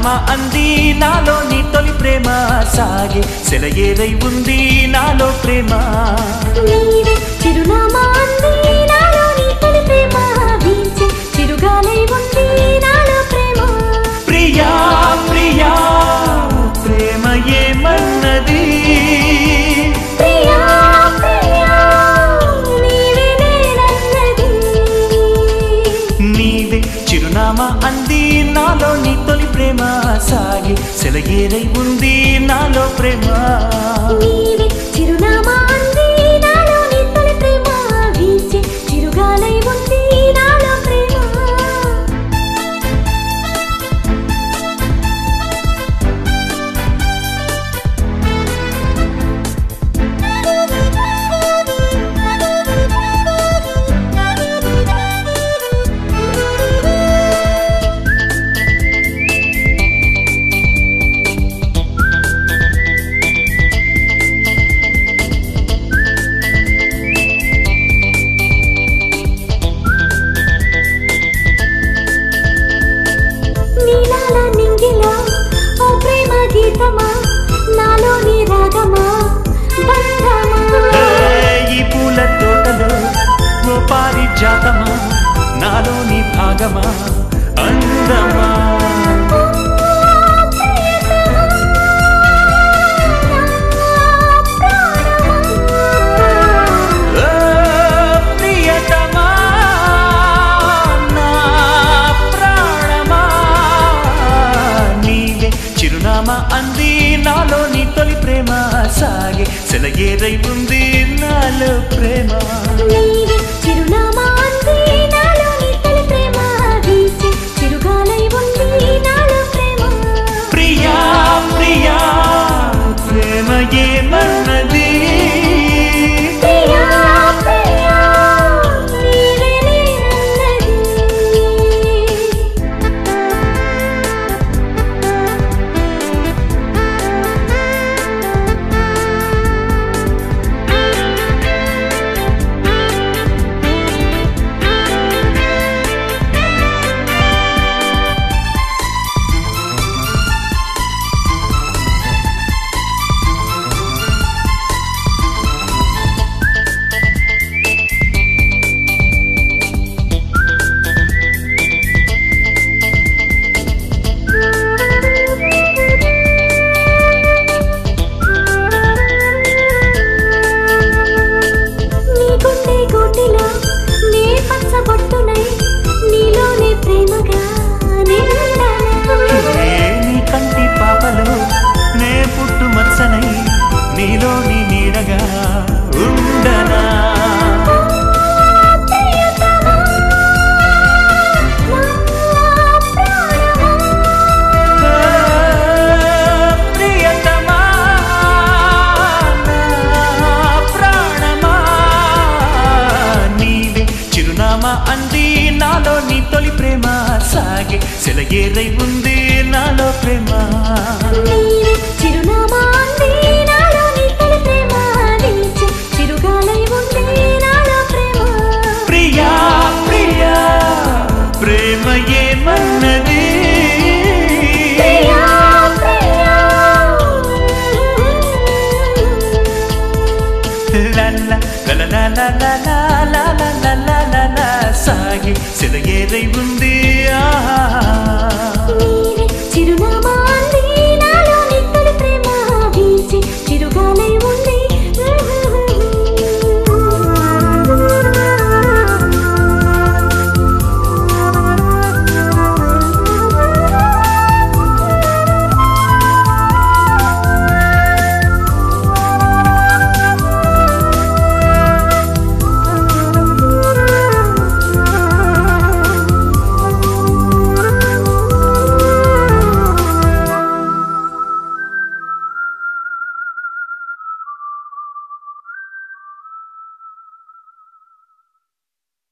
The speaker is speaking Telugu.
చిరునామా అంది నాలోని తొలి ప్రేమ సాగే సెలయేరై ఉంది నాలో ప్రేమ నీవే చిరునామా అంది నాలోని తొలి ప్రేమ వీచే చిరుగాలై ఉంది నాలో ప్రేమ ప్రియా ప్రియా ప్రేమ ఏమన్నది ప్రియా ప్రియా నీవే నేనన్నది నీవే చిరునామా అంది నాలోని తొలి ప్రేమ సాగే సెలయేరై ఉంది నాలో ప్రేమ నీవే చిరునామా అంది నాలోని తొలి ప్రేమ వీచే చిరుగాలై ఉంది నాలో ప్రేమ నీలాల నింగిలో ఓ ప్రేమ గీతమా నాలోని రాగమా బంధమా ఈ పూల తోటలో ఓ పారిజాతమా నాలోని భాగమా అందమా ఓ ప్రియతమా నా ప్రాణమా నీవే చిరునామా అంది నాలోని తొలి ప్రేమ సాగే సెలయేరై ఉంది నాలో ప్రేమ నీవే చిరునామా అంది నాలోని తొలి ప్రేమ వీచే చిరుగాలై ఉంది నాలో ప్రేమ ప్రియా ప్రియా ప్రేమ ఏమన్నది ప్రియా ప్రియా నీవే నేనన్నది నీ గుండె గూటిలో నే పచ్చబొట్టునై నీలోనే ప్రేమగా నిండనా ఏ నీ కంటి పాపలో నే పుట్టు మత్సనై నీలోని నీడగా ఉండనా ఆ, ప్రియతమా నా ప్రాణమా నీవే చిరునామా అంది నాలో నీ తొలి ప్రేమ సాగే సెలయేరై ఉంది నాలో ప్రేమ నీవే చిరునామా అంది నాలోని తొలి ప్రేమ వీచే చిరుగాలై ఉంది నాలో ప్రేమ ప్రియా ప్రియా ప్రేమ ఏమన్నది ప్రియా ప్రియా లల్ల లల లల లల లల లల లల సాగి సెలయేరై ఉంది ఆహా